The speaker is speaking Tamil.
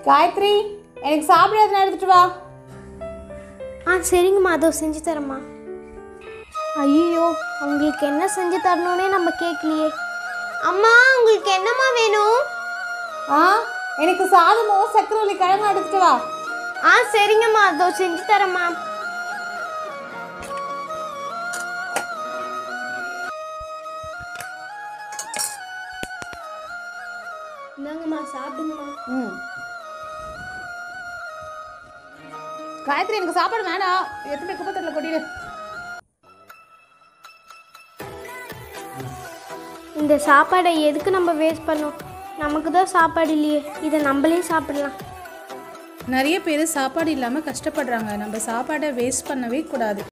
காயத்ரி எனக்கு சாப்பிட எதுனா எடுத்துட்டு வா ஆ சரிங்கம்மா அதோ செஞ்சு தரேம்மா ஐயோ உங்களுக்கு என்ன செஞ்சு தரணும்னே நம்ம கேட்கலையே அம்மா உங்களுக்கு என்னம்மா வேணும் ஆ எனக்கு சாதமும் சக்கரவள்ளி கிழங்கு எடுத்துட்டு வா ஆ சரிங்கம்மா அதோ செஞ்சு தரேம்மா இந்தாங்கம்மா சாப்பிடுங்கம்மா ம் காயத்ரி எனக்கு சாப்பாடு வேணாம் எத்தனை குப்பத்தட்டில் கொட்டிடு இந்த சாப்பாடை எதுக்கு நம்ம வேஸ்ட் பண்ணோம் நமக்கு தான் சாப்பாடு இல்லையே இதை நம்மளே சாப்பிடலாம் நிறைய பேர் சாப்பாடு இல்லாமல் கஷ்டப்படுறாங்க நம்ம சாப்பாடை வேஸ்ட் பண்ணவே கூடாது